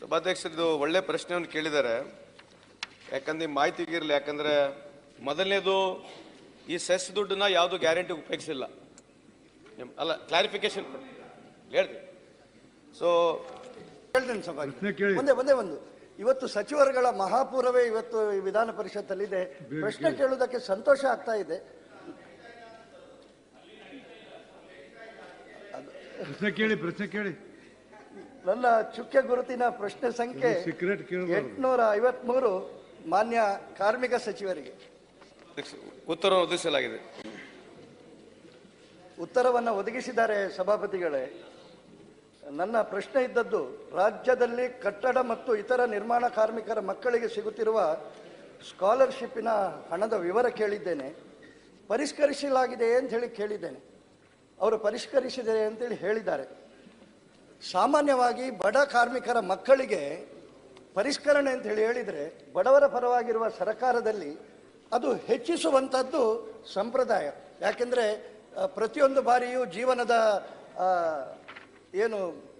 ಸಭಾಧ್ಯಕ್ಷರು ಇದು ಒಳ್ಳೆ ಪ್ರಶ್ನೆಯನ್ನು ಕೇಳಿದ್ದಾರೆ ಯಾಕಂದ್ರೆ ಈ ಮಾಹಿತಿಗಿರಲಿ ಯಾಕಂದ್ರೆ ಮೊದಲನೇದು ಈ ಸೆಸ್ ದುಡ್ಡನ್ನ ಯಾವುದು ಗ್ಯಾರಂಟಿ ಉಪಯೋಗಿಸಿಲ್ಲ ನಿಮ್- ಅಲ್ಲ ಕ್ಲಾರಿಫಿಕೇಶನ್ ಹೇಳ್ತೀವಿ ಸೊ ಹೇಳ್ತೇನೆ ಸಭಾ ಪ್ರಶ್ನೆ ಕೇಳಿ. ಒಂದೇ ಒಂದೇ ಒಂದು ಇವತ್ತು ಸಚಿವರುಗಳ ಮಹಾಪೂರವೇ ಇವತ್ತು ಈ ವಿಧಾನ ಪರಿಷತ್ತಲ್ಲಿದೆ ಪ್ರಶ್ನೆ ಕೇಳುವುದಕ್ಕೆ ಸಂತೋಷ ಆಗ್ತಾ ಇದೆ ಪ್ರಶ್ನೆ ಕೇಳಿ ಪ್ರಶ್ನೆ ಕೇಳಿ ನನ್ನ ಚುಕ್ಕೆ ಗುರುತಿನ ಪ್ರಶ್ನೆ ಸಂಖ್ಯೆ ಸೀಕ್ರೆಟ್ ಕೇಳಬಾರ್ದು ಎಂಟುನೂರ ಐವತ್ಮೂರು ಮಾನ್ಯ ಕಾರ್ಮಿಕ ಸಚಿವರಿಗೆ ಉತ್ತರವನ್ನು ಒದಗಿಸಲಾಗಿದೆ ಉತ್ತರವನ್ನು ಒದಗಿಸಿದ್ದಾರೆ ಸಭಾಪತಿಗಳೇ ನನ್ನ ಪ್ರಶ್ನೆ ಇದ್ದದ್ದು ರಾಜ್ಯದಲ್ಲಿ ಕಟ್ಟಡ ಮತ್ತು ಇತರ ನಿರ್ಮಾಣ ಕಾರ್ಮಿಕರ ಮಕ್ಕಳಿಗೆ ಸಿಗುತ್ತಿರುವ ಸ್ಕಾಲರ್ಶಿಪ್ಪಿನ ಹಣದ ವಿವರ ಕೇಳಿದ್ದೇನೆ ಪರಿಷ್ಕರಿಸಲಾಗಿದೆ ಅಂತ ಹೇಳಿ ಕೇಳಿದ್ದೇನೆ ಅವರು ಪರಿಷ್ಕರಿಸಿದೆ ಅಂತೇಳಿ ಹೇಳಿದ್ದಾರೆ ಸಾಮಾನ್ಯವಾಗಿ ಬಡ ಕಾರ್ಮಿಕರ ಮಕ್ಕಳಿಗೆ ಪರಿಷ್ಕರಣೆ ಅಂತ ಹೇಳಿ ಹೇಳಿದರೆ ಬಡವರ ಪರವಾಗಿರುವ ಸರ್ಕಾರದಲ್ಲಿ ಅದು ಹೆಚ್ಚಿಸುವಂಥದ್ದು ಸಂಪ್ರದಾಯ ಯಾಕೆಂದರೆ ಪ್ರತಿಯೊಂದು ಬಾರಿಯೂ ಜೀವನದ ಆ, ಏನು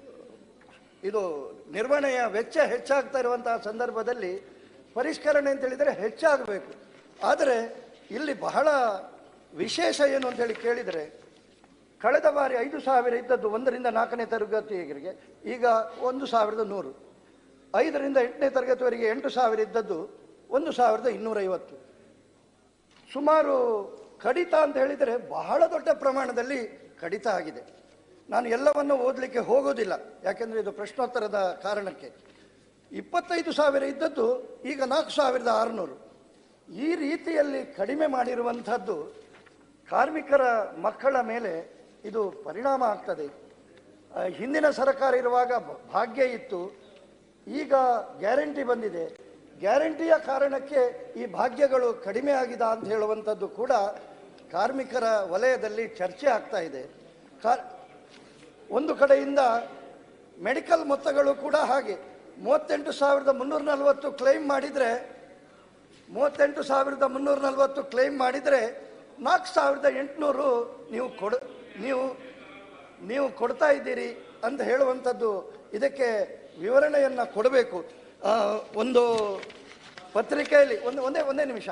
ಇದು ನಿರ್ವಹಣೆಯ ವೆಚ್ಚ ಹೆಚ್ಚಾಗ್ತಾ ಇರುವಂತಹ ಸಂದರ್ಭದಲ್ಲಿ ಪರಿಷ್ಕರಣೆ ಅಂತ ಹೇಳಿದರೆ ಹೆಚ್ಚಾಗಬೇಕು ಆದರೆ ಇಲ್ಲಿ ಬಹಳ ವಿಶೇಷ ಏನು ಅಂತ ಹೇಳಿ ಕೇಳಿದರೆ ಕಳೆದ ಬಾರಿ ಐದು ಸಾವಿರ ಇದ್ದದ್ದು ಒಂದರಿಂದ ನಾಲ್ಕನೇ ತರಗತಿಯವರಿಗೆ ಈಗ ಒಂದು ಸಾವಿರದ ನೂರು ಐದರಿಂದ ಎಂಟನೇ ತರಗತಿವರೆಗೆ ಎಂಟು ಸಾವಿರ ಇದ್ದದ್ದು ಒಂದು ಸಾವಿರದ ಇನ್ನೂರೈವತ್ತು ಸುಮಾರು ಕಡಿತ ಅಂತ ಹೇಳಿದರೆ ಬಹಳ ದೊಡ್ಡ ಪ್ರಮಾಣದಲ್ಲಿ ಕಡಿತ ಆಗಿದೆ ನಾನು ಎಲ್ಲವನ್ನು ಓದಲಿಕ್ಕೆ ಹೋಗೋದಿಲ್ಲ ಯಾಕೆಂದರೆ ಇದು ಪ್ರಶ್ನೋತ್ತರದ ಕಾರಣಕ್ಕೆ ಇಪ್ಪತ್ತೈದು ಸಾವಿರ ಇದ್ದದ್ದು ಈಗ ನಾಲ್ಕು ಸಾವಿರದ ಆರುನೂರು ಈ ರೀತಿಯಲ್ಲಿ ಕಡಿಮೆ ಮಾಡಿರುವಂಥದ್ದು ಕಾರ್ಮಿಕರ ಮಕ್ಕಳ ಮೇಲೆ ಇದು ಪರಿಣಾಮ ಆಗ್ತದೆ ಆ, ಹಿಂದಿನ ಸರ್ಕಾರ ಇರುವಾಗ ಬ- ಭಾಗ್ಯ ಇತ್ತು ಈಗ ಗ್ಯಾರಂಟಿ ಬಂದಿದೆ ಗ್ಯಾರಂಟಿಯ ಕಾರಣಕ್ಕೆ ಈ ಭಾಗ್ಯಗಳು ಕಡಿಮೆ ಆಗಿದೆ ಅಂತ ಹೇಳುವಂಥದ್ದು ಕೂಡ ಕಾರ್ಮಿಕರ ವಲಯದಲ್ಲಿ ಚರ್ಚೆ ಆಗ್ತಾ ಇದೆ ಕಾರ್ ಒಂದು ಕಡೆಯಿಂದ ಮೆಡಿಕಲ್ ಮೊತ್ತಗಳು ಕೂಡ ಹಾಗೆ ಮೂವತ್ತೆಂಟು ಸಾವಿರದ ಮುನ್ನೂರ ನಲವತ್ತು ಕ್ಲೈಮ್ ಮಾಡಿದರೆ ಮೂವತ್ತೆಂಟು ಸಾವಿರದ ಮುನ್ನೂರ ನಲವತ್ತು ಕ್ಲೈಮ್ ಮಾಡಿದರೆ ನಾಲ್ಕು ಸಾವಿರದ ಎಂಟುನೂರು ನೀವು ಕೊಡ ನೀವು ನೀವು ಕೊಡ್ತಾ ಇದ್ದೀರಿ ಅಂತ ಹೇಳುವಂಥದ್ದು ಇದಕ್ಕೆ ವಿವರಣೆಯನ್ನು ಕೊಡಬೇಕು ಆ, ಒಂದು ಪತ್ರಿಕೆಯಲ್ಲಿ ಒಂದು ಒಂದೇ ಒಂದೇ ನಿಮಿಷ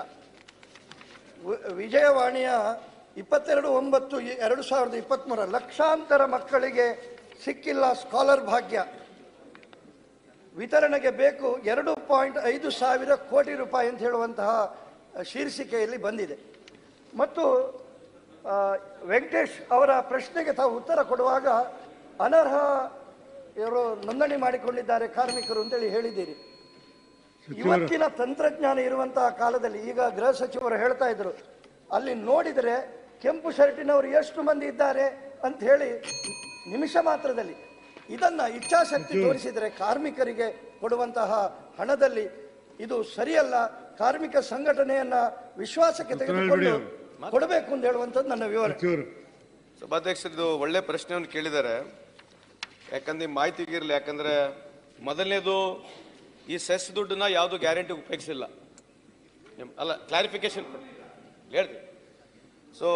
ವಿ- ವಿಜಯವಾಣಿಯ ಇಪ್ಪತ್ತೆರಡು ಒಂಬತ್ತು ಎ- ಎರಡು ಸಾವಿರದ ಇಪ್ಪತ್ತ್ಮೂರ ಲಕ್ಷಾಂತರ ಮಕ್ಕಳಿಗೆ ಸಿಕ್ಕಿಲ್ಲ ಸ್ಕಾಲರ್ ಭಾಗ್ಯ ವಿತರಣೆಗೆ ಬೇಕು ಎರಡು ಪಾಯಿಂಟ್ ಐದು ಸಾವಿರ ಕೋಟಿ ರೂಪಾಯಿ ಅಂತ ಹೇಳುವಂತಹ ಶೀರ್ಷಿಕೆಯಲ್ಲಿ ಬಂದಿದೆ ಮತ್ತು ಆ, ವೆಂಕಟೇಶ್ ಅವರ ಪ್ರಶ್ನೆಗೆ ತಾವು ಉತ್ತರ ಕೊಡುವಾಗ ಅನರ್ಹ ಇವರು ನೋಂದಣಿ ಮಾಡಿಕೊಂಡಿದ್ದಾರೆ ಕಾರ್ಮಿಕರು ಅಂತೇಳಿ ಹೇಳಿದ್ದೀರಿ ಇವತ್ತಿನ ತಂತ್ರಜ್ಞಾನ ಇರುವಂತಹ ಕಾಲದಲ್ಲಿ ಈಗ ಗೃಹ ಸಚಿವರು ಹೇಳ್ತಾ ಇದ್ರು ಅಲ್ಲಿ ನೋಡಿದರೆ ಕೆಂಪು ಶರ್ಟಿನವರು ಎಷ್ಟು ಮಂದಿ ಇದ್ದಾರೆ ಅಂತ ಹೇಳಿ ನಿಮಿಷ ಮಾತ್ರದಲ್ಲಿ ಇದನ್ನ ಇಚ್ಛಾಶಕ್ತಿ ತೋರಿಸಿದರೆ ಕಾರ್ಮಿಕರಿಗೆ ಕೊಡುವಂತಹ ಹಣದಲ್ಲಿ ಇದು ಸರಿಯಲ್ಲ ಕಾರ್ಮಿಕ ಸಂಘಟನೆಯನ್ನ ವಿಶ್ವಾಸಕ್ಕೆ ತೆಗೆದುಕೊಂಡು ಕೊಡಬೇಕು ಅಂತ ಹೇಳುವಂಥದ್ದು ನನ್ನ ವಿವರಣೆ ಸಚಿವರು ಸಭಾಧ್ಯಕ್ಷರು ಇದು ಒಳ್ಳೆ ಪ್ರಶ್ನೆಯನ್ನು ಕೇಳಿದ್ದಾರೆ ಯಾಕಂದ್ರೆ ಈ ಮಾಹಿತಿಗಿರಲಿ ಯಾಕಂದ್ರೆ ಮೊದಲನೇದು ಈ ಸೆಸ್ ದುಡ್ಡನ್ನ ಯಾವುದು ಗ್ಯಾರಂಟಿ ಉಪಯೋಗಿಸಿಲ್ಲ ನಿಮ್- ಅಲ್ಲ ಕ್ಲಾರಿಫಿಕೇಶನ್ ಹೇಳ್ತೀವಿ ಸೊ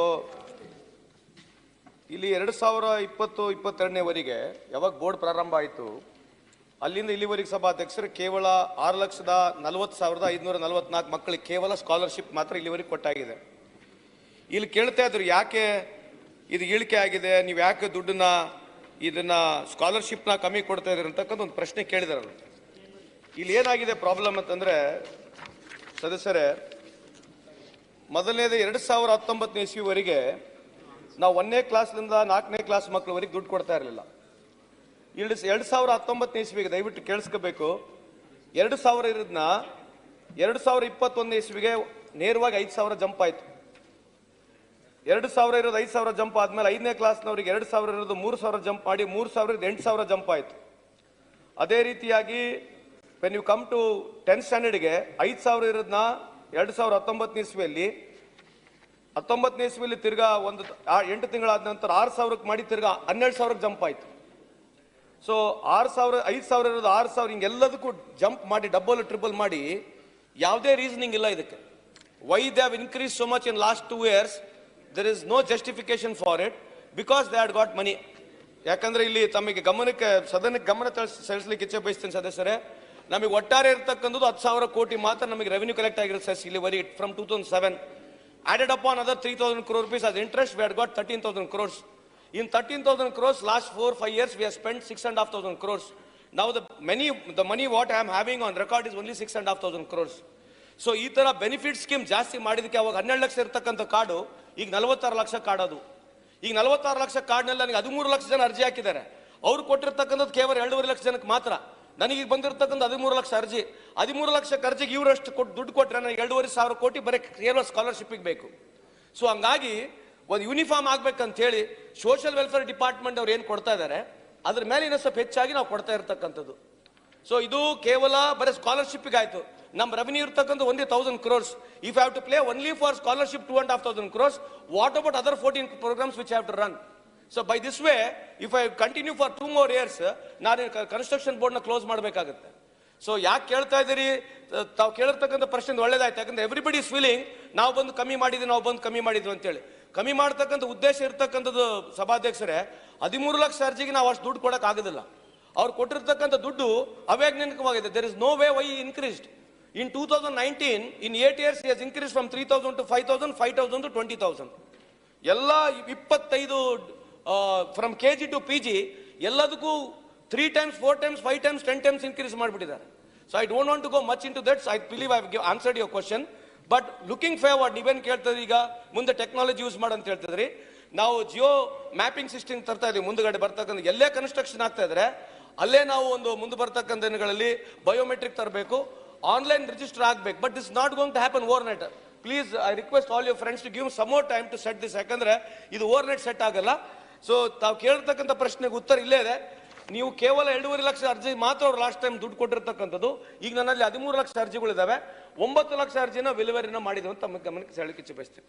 ಇಲ್ಲಿ ಎರಡು ಸಾವಿರ ಇಪ್ಪತ್ತು ಇಪ್ಪತ್ತೆರಡನೇವರೆಗೆ ಯಾವಾಗ ಬೋರ್ಡ್ ಪ್ರಾರಂಭ ಆಯಿತು ಅಲ್ಲಿಂದ ಇಲ್ಲಿವರೆಗೆ ಸಭಾಧ್ಯಕ್ಷರು ಕೇವಲ ಆರು ಲಕ್ಷದ ನಲವತ್ತು ಸಾವಿರದ ಐದುನೂರ ನಲವತ್ನಾಲ್ಕು ಮಕ್ಕಳಿಗೆ ಕೇವಲ ಸ್ಕಾಲರ್ಶಿಪ್ ಮಾತ್ರ ಇಲ್ಲಿವರೆಗೆ ಕೊಟ್ಟಾಗಿದೆ ಇಲ್ಲಿ ಕೇಳ್ತಾ ಇದ್ರು ಯಾಕೆ ಇದು ಇಳಿಕೆ ಆಗಿದೆ ನೀವು ಯಾಕೆ ದುಡ್ಡನ್ನ ಇದನ್ನ ಸ್ಕಾಲರ್ಶಿಪ್ನ ಕಮ್ಮಿ ಕೊಡ್ತಾ ಇದ್ದೀರಿ ಅಂತಕ್ಕಂಥ ಒಂದು ಪ್ರಶ್ನೆ ಕೇಳಿದಾರಲ್ಲ ಇಲ್ಲಿ ಏನಾಗಿದೆ ಪ್ರಾಬ್ಲಮ್ ಅಂತಂದ್ರೆ ಸದಸ್ಯರೇ ಮೊದಲನೇದು ಎರಡು ಸಾವಿರ ಹತ್ತೊಂಬತ್ತನೇ ಇಸ್ವಿವರೆಗೆ ನಾವು ಒಂದನೇ ಕ್ಲಾಸ್ನಿಂದ ನಾಲ್ಕನೇ ಕ್ಲಾಸ್ ಮಕ್ಕಳವರೆಗೆ ದುಡ್ಡು ಕೊಡ್ತಾ ಇರಲಿಲ್ಲ ಇಲ್ಲಿ ಎರಡು ಸಾವಿರ ಹತ್ತೊಂಬತ್ತನೇ ಇಸ್ವಿಗೆ ದಯವಿಟ್ಟು ಕೇಳಿಸ್ಕೋಬೇಕು ಎರಡು ಸಾವಿರ ಇರೋದನ್ನ ಎರಡು ಸಾವಿರ ಇಪ್ಪತ್ತೊಂದನೇ ಇಸ್ವಿಗೆ ನೇರವಾಗಿ ಐದು ಸಾವಿರ ಜಂಪ್ ಆಯ್ತು ಎರಡು ಸಾವಿರ ಇರೋದು ಐದು ಸಾವಿರ ಜಂಪ್ ಆದ್ಮೇಲೆ ಐದನೇ ಕ್ಲಾಸ್ನವರಿಗೆ ಎರಡು ಸಾವಿರ ಇರೋದು ಮೂರು ಸಾವಿರ ಜಂಪ್ ಮಾಡಿ ಮೂರು ಸಾವಿರ ಇರೋದು ಎಂಟು ಸಾವಿರ ಜಂಪ್ ಆಯ್ತು ಅದೇ ರೀತಿಯಾಗಿ when you come to tenth ಸ್ಟ್ಯಾಂಡರ್ಡ್ಗೆ ಐದು ಸಾವಿರ ಇರೋದನ್ನ ಎರಡು ಸಾವಿರ ಹತ್ತೊಂಬತ್ತನೇ ಇಸ್ವಿಯಲ್ಲಿ ಹತ್ತೊಂಬತ್ತನೇ ಇಸ್ವಿಯಲ್ಲಿ ತಿರ್ಗಾ ಒಂದು ಆ- ಎಂಟು ತಿಂಗಳಾದ ನಂತರ ಆರು ಸಾವಿರಕ್ಕೆ ಮಾಡಿ ತಿರ್ಗಾ ಹನ್ನೆರಡು ಸಾವಿರಕ್ಕೆ ಜಂಪ್ ಆಯ್ತು ಸೊ ಆರು ಸಾವಿರ ಐದು ಸಾವಿರ ಇರೋದು ಆರು ಸಾವಿರ ಹಿಂಗೆಲ್ಲದಕ್ಕೂ ಜಂಪ್ ಮಾಡಿ ಡಬಲ್ ಟ್ರಿಬಲ್ ಮಾಡಿ ಯಾವುದೇ ರೀಸನಿಂಗ್ ಇಲ್ಲ ಇದಕ್ಕೆ why they have increase so much in last two years there is no justification for it because they had got money ಯಾಕಂದ್ರೆ ಇಲ್ಲಿ ತಮಗೆ ಗಮನಕ್ಕೆ ಸದನಕ್ಕೆ ಗಮನ ತಳ್ಸ್- ಸೆಳೆಸ್ಲಿಕ್ಕೆ ಇಚ್ಛೆ ಬಯಸ್ತೀನಿ ಸದಸ್ಯರೇ ನಮಗೆ ಒಟ್ಟಾರೆ ಇರ್ತಕ್ಕಂಥದ್ದು ಹತ್ತು ಸಾವಿರ ಕೋಟಿ ಮಾತ್ರ ನಮಗೆ ರೆವೆನ್ಯೂ ಕಲೆಕ್ಟ್ ಆಗಿರುತ್ತೆ ಸರ್ ಇಲ್ಲಿವರೆಗೆ from two thousand seven added upon another 3000 crore rupees as interest we had got 13000 crores in 13000 crores last 4 5 years we have spent 6500 crores now the many the money what i am having on record is only 6500 crores so ಈ ತರ benefit scheme ಜಾಸ್ತಿ ಮಾಡಿದಕ್ಕೆ ಅವಾಗ ಹನ್ನೆರಡು ಲಕ್ಷ ಇರ್ತಕ್ಕಂಥ card ಈಗ ನಲವತ್ತಾರು lakh card ಅದು ಈಗ ನಲವತ್ತಾರು ಲಕ್ಷ ಕಾರ್ಡ್ನಲ್ಲಿ ನನಗೆ ಹದಿಮೂರು ಲಕ್ಷ ಜನ ಅರ್ಜಿ ಹಾಕಿದ್ದಾರೆ ಅವ್ರು ಕೊಟ್ಟಿರ್ತಕ್ಕಂಥದ್ದು ಕೇವಲ ಎರಡೂವರೆ ಲಕ್ಷ ಜನಕ್ಕೆ ಮಾತ್ರ ನನಗೆ ಈಗ ಬಂದಿರತಕ್ಕಂಥ ಹದಿಮೂರು ಲಕ್ಷ ಅರ್ಜಿ ಹದಿಮೂರು ಲಕ್ಷ ಅರ್ಜಿಗೆ ಇವರಷ್ಟು ಕೊಟ್ಟು ದುಡ್ಡು ಕೊಟ್ಟರೆ ನನಗೆ ಎರಡೂವರೆ ಸಾವಿರ ಕೋಟಿ ಬರೀ ಕೇವಲ ಸ್ಕಾಲರ್ಶಿಪ್ಪಿಗೆ ಬೇಕು ಸೊ ಹಂಗಾಗಿ ಒಂದು ಯೂನಿಫಾರ್ಮ್ ಆಗ್ಬೇಕಂತ ಹೇಳಿ ಸೋಷಿಯಲ್ ವೆಲ್ಫೇರ್ ಡಿಪಾರ್ಟ್ಮೆಂಟ್ ಅವ್ರು ಏನು ಕೊಡ್ತಾ ಇದ್ದಾರೆ ಅದ್ರ ಮೇಲೆ ಇನ್ನೂ ಸ್ವಲ್ಪ ಹೆಚ್ಚಾಗಿ ನಾವು ಕೊಡ್ತಾ ಇರ್ತಕ್ಕಂಥದ್ದು ಸೊ ಇದು ಕೇವಲ ಬರೀ ಸ್ಕಾಲರ್ಶಿಪ್ಗೆ ಆಯ್ತು ನಮ್ಮ ರೆವೆನ್ಯೂ ಇರ್ತಕ್ಕಂಥ ಒಂದೇ thousand crores if have to play only for scholarship two and half thousand crores what about other fourteen programmes which have to run so by this way if I continue for two more years ನಾನು construction ಬೋರ್ಡ್ನ close ಮಾಡಬೇಕಾಗುತ್ತೆ so ಯಾಕೆ ಕೇಳ್ತಾ ಇದ್ದೀರಿ ತ- ತಾವು ಕೇಳಿರ್ತಕ್ಕಂಥ ಪ್ರಶ್ನೆ ಒಳ್ಳೇದಾಯ್ತು ಯಾಕಂದ್ರೆ ಎವ್ರಿಬಡಿ ಇಸ್ ಫೀಲಿಂಗ್ ನಾವು ಬಂದು ಕಮ್ಮಿ ಮಾಡಿದ್ವಿ ನಾವು ಬಂದು ಕಮ್ಮಿ ಮಾಡಿದ್ವಿ ಅಂತೇಳಿ ಕಮ್ಮಿ ಮಾಡ್ತಕ್ಕಂಥ ಉದ್ದೇಶ ಇರ್ತಕ್ಕಂಥದ್ದು ಸಭಾಧ್ಯಕ್ಷರೇ ಹದಿಮೂರು ಲಕ್ಷ ಅರ್ಜಿಗೆ ನಾವು ಅಷ್ಟು ದುಡ್ಡು ಕೊಡಕ್ ಆಗೋದಿಲ್ಲ ಅವ್ರು ಕೊಟ್ಟಿರ್ತಕ್ಕಂಥ ದುಡ್ಡು ಅವೈಜ್ಞಾನಿಕವಾಗಿದೆ there is no way why increased in two thousand nineteen in eight years is increase from three thousand to five thousand five thousand to twenty thousand ಎಲ್ಲ ಇಪ್ಪತ್ತೈದು from K G to P G ಎಲ್ಲದಕ್ಕೂ three times four times five times ten times increase ಮಾಡಿಬಿಟ್ಟಿದ್ದಾರೆ so I don't want to go much into that's I believe I give answered your question but looking favoured ನೀವೇನು ಕೇಳ್ತದ್ರಿ ಈಗ ಮುಂದೆ technology use ಮಾಡಂತ ಹೇಳ್ತಿದ್ರಿ ನಾವು Jio mapping system ತರ್ತಾ ಇದೀವಿ ಮುಂದ್ಗಡೆ ಬರ್ತಕ್ಕಂಥ ಎಲ್ಲೇ ಕನ್ಸ್ಟ್ರಕ್ಷನ್ ಆಗ್ತಾ ಇದ್ರೆ ಅಲ್ಲೇ ನಾವು ಒಂದು ಮುಂದೆ ಬರ್ತಕ್ಕಂಥ ದಿನಗಳಲ್ಲಿ ಬಯೋಮೆಟ್ರಿಕ್ ತರಬೇಕು ಆನ್ಲೈನ್ ರಿಜಿಸ್ಟರ್ ಆಗಬೇಕು but this not going to happen overnight please I request all your friends to give some more time to set this ಯಾಕಂದ್ರೆ ಇದು ಓವರ್ ನೈಟ್ ಸೆಟ್ ಆಗಲ್ಲ ಸೊ ತಾವು ಕೇಳಿರ್ತಕ್ಕಂಥ ಪ್ರಶ್ನೆಗೆ ಉತ್ತರ ಇಲ್ಲೇ ಇದೆ ನೀವು ಕೇವಲ ಎರಡೂವರೆ ಲಕ್ಷ ಅರ್ಜಿ ಮಾತ್ರ ಅವ್ರು ಲಾಸ್ಟ್ ಟೈಮ್ ದುಡ್ಡು ಕೊಟ್ಟಿರ್ತಕ್ಕಂಥದ್ದು ಈಗ ನನ್ನಲ್ಲಿ ಹದಿಮೂರು ಲಕ್ಷ ಅರ್ಜಿಗಳಿದಾವೆ ಒಂಬತ್ತು ಲಕ್ಷ ಅರ್ಜಿನ ವಿಲೇವರಿನ ಮಾಡಿದ್ವಿ ಅಂತ ತಮ್ಮ ಗಮನಕ್ಕೆ ಸೆಳಕ್ಕೆ ಇಚ್ಛೆ ಬಯಸ್ತೀನಿ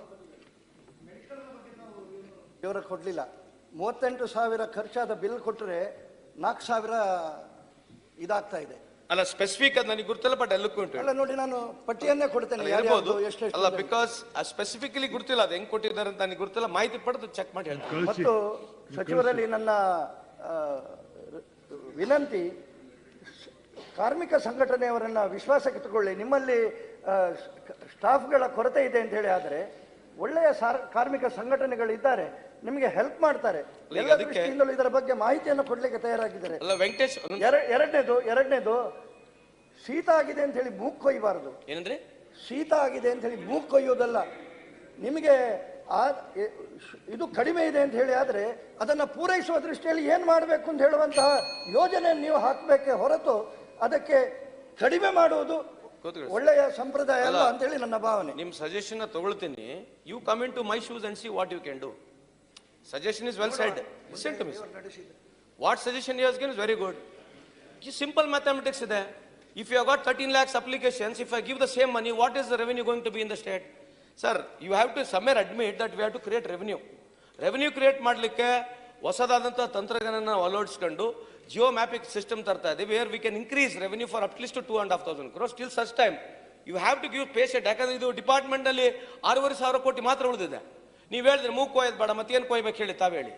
ವಿವರ ಕೊಡಲಿಲ್ಲ ಮೂವತ್ತೆಂಟು ಸಾವಿರ ಖರ್ಚಾದ ಬಿಲ್ ಕೊಟ್ಟರೆ ನಾಲ್ಕು ಸಾವಿರ ಇದಾಗ್ತಾ ಇದೆ ಅಲ್ಲ ಸ್ಪೆಸಿಫಿಕ್ ಅದು ನನಗೆ ಗುರುತಿಲ್ಲ ಬಟ್ ಎಲ್ಲಕ್ಕೂ ಉಂಟು ಅಲ್ಲ ನೋಡಿ ನಾನು ಪಟ್ಟಿಯನ್ನೇ ಕೊಡ್ತೇನೆ ಅಲ್ಲ, ಯಾರ್ಯಾರ್ದು ಇರ್ಬೋದು ಎಷ್ಟೆಷ್ಟು ಅಲ್ಲ ಇದೆ. ಬಿಕಾಸ್ ಸ್ಪೆಸಿಫಿಕಲಿ ಗುರುತಿಲ್ಲ ಅದು ಹೆಂಗ್ ಕೊಟ್ಟಿದ್ದಾರೆ ಅಂತ ನನಗೆ ಗುರುತಿಲ್ಲ ಮಾಹಿತಿ ಪಡೆದು ಚೆಕ್ ಮಾಡಿ ಹೇಳ್ತೀನಿ ಕಳಿಸಿ ಮತ್ತು ಸಚಿವರಲ್ಲಿ ನನ್ನ ಆ, ವಿನಂತಿ ಕಾರ್ಮಿಕ ಸಂಘಟನೆಯವರನ್ನ ವಿಶ್ವಾಸಕ್ಕೆ ತಗೊಳ್ಳಿ ನಿಮ್ಮಲ್ಲಿ ಆ, ಸ್ಟಾಫ್ಗಳ ಕೊರತೆ ಇದೆ ಅಂತ ಹೇಳಿ ಆದರೆ ಒಳ್ಳೆಯ ಸಾರ್ ಕಾರ್ಮಿಕ ಸಂಘಟನೆಗಳಿದ್ದಾರೆ ನಿಮಗೆ ಹೆಲ್ಪ್ ಮಾಡ್ತಾರೆ ಈಗ ಎಲ್ಲ ಅದಕ್ಕೆ- ದೃಷ್ಟಿಯಿಂದಲೂ ಇದರ ಬಗ್ಗೆ ಮಾಹಿತಿಯನ್ನು ಕೊಡ್ಲಿಕ್ಕೆ ತಯಾರಾಗಿದ್ದಾರೆ ಅಲ್ಲ ವೆಂಕಟೇಶ್ ಒಂದೊಂದು- ಎರ- ಎರಡನೇದು ಎರಡನೇದು ಶೀತ ಆಗಿದೆ ಅಂತ ಹೇಳಿ ಮೂಗ್ ಕೊಯ್ಯಬಾರದು ಏನಂದ್ರೆ ಶೀತ ಆಗಿದೆ ಅಂತ ಹೇಳಿ ಮೂಗ್ ಕೊಯ್ಯೋದಲ್ಲ ನಿಮಗೆ ಆ ಎ- ಇದು ಕಡಿಮೆ ಇದೆ ಅಂತ ಹೇಳಿ ಆದರೆ ಅದನ್ನು ಪೂರೈಸುವ ದೃಷ್ಟಿಯಲ್ಲಿ ಏನು ಮಾಡಬೇಕು ಅಂತ ಹೇಳುವಂತಹ ಯೋಜನೆ ನೀವು ಹಾಕಬೇಕೆ ಹೊರತು ಅದಕ್ಕೆ ಕಡಿಮೆ ಮಾಡುವುದು ಕೂತ್ಕೊಳ್ಳಿ. ಒಳ್ಳೆಯ ಸಂಪ್ರದಾಯ ಅಲ್ಲ ಅಲ್ಲ. ಅಂತೇಳಿ ನನ್ನ ಭಾವನೆ ನಿಮ್ ಸಜೆಷನ್ ತಗೊಳ್ತೀನಿ you come into my shoes and see what you can do suggestion is well said listen to me what suggestion you've given is very good simple mathematics ಇದೆ if you got thirteen lakhs applications if I give the same money what is the revenue going to be in the state sir you have to somewhere admit that we have to create revenue revenue create ಮಾಡಲಿಕ್ಕೆ ಹೊಸದಾದಂಥ ತಂತ್ರಜ್ಞಾನ ನಾವು ಅಳವಡಿಸ್ಕೊಂಡು Jio mapping system ತರ್ತಾ ಇದ್ದೀವಿ where we can increase revenue for at least two and half thousand crores still such time you have to give patient ಯಾಕಂದ್ರೆ ಇದು ಡಿಪಾರ್ಟ್ಮೆಂಟಲ್ಲಿ ಆರೂವರೆ ಸಾವಿರ ಕೋಟಿ ಮಾತ್ರ ಉಳಿದಿದೆ ನೀವು ಹೇಳಿದ್ರೆ ಮೂಗ್ ಕೊಯ್ಯೋದು ಬೇಡ ಮತ್ತೇನು ಕೊಯ್ಬೇಕು ಹೇಳಿ ತಾವು ಹೇಳಿ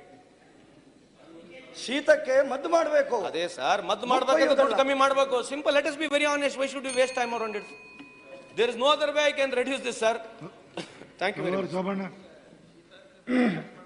ಶೀತಕ್ಕೆ ಮದ್ದು ಮಾಡಬೇಕು ಅದೇ ಸರ್ ಮದ್ದು ಮೂಗ್ ಮಾಡ್ಬೇಕಂದ್ರೆ ದುಡ್ಡು ಕೊಯ್ಯೋದಲ್ಲ. ಕಮ್ಮಿ ಮಾಡಬೇಕು simple let us be very honest why should you waste time around it there is no other way I can reduce this sir thank you very much Somanna